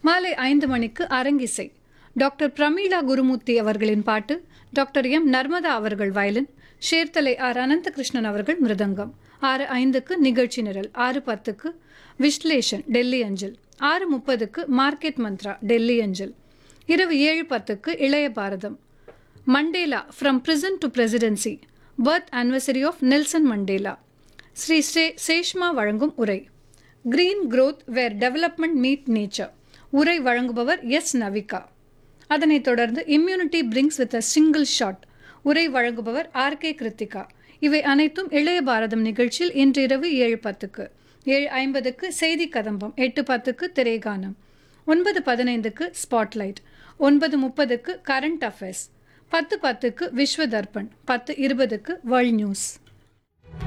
மாலை ஐந்து மணிக்கு அரங்கிசை டாக்டர் பிரமீளா குருமூர்த்தி அவர்களின் பாட்டு டாக்டர் எம் நர்மதா அவர்கள் வயலின் ஷேர்தலை ஆர் அனந்தகிருஷ்ணன் அவர்கள் மிருதங்கம் ஆறு ஐந்துக்கு நிகழ்ச்சி நிரல் ஆறு பத்துக்கு விஸ்லேஷன் டெல்லி அஞ்சல் ஆறு முப்பதுக்கு மார்க்கெட் மந்த்ரா டெல்லி அஞ்சல் இரவு ஏழு பத்துக்கு இளைய பாரதம் Mandela from prison to presidency birth anniversary of Nelson Mandela Sri ஸ்ரே சேஷ்மா வழங்கும் உரை green growth where development meet nature உரை வழங்குபவர் எஸ் நவிகா அதனைத் தொடர்ந்து immunity brings with a single shot உரை வழங்குபவர் ஆர் கே கிருத்திகா இவை அனைத்தும் இளைய பாரதம் நிகழ்ச்சியில் இன்றிரவு ஏழு பத்துக்கு ஏழு ஐம்பதுக்கு செய்தி கதம்பம் எட்டு பத்துக்கு திரைகானம் ஒன்பது பதினைந்துக்கு ஸ்பாட்லைட் ஒன்பது முப்பதுக்கு கரண்ட் அஃபேர்ஸ் பத்து பத்துக்கு விஸ்வ தர்பன் பத்து இருபதுக்கு வேர்ல்ட் நியூஸ்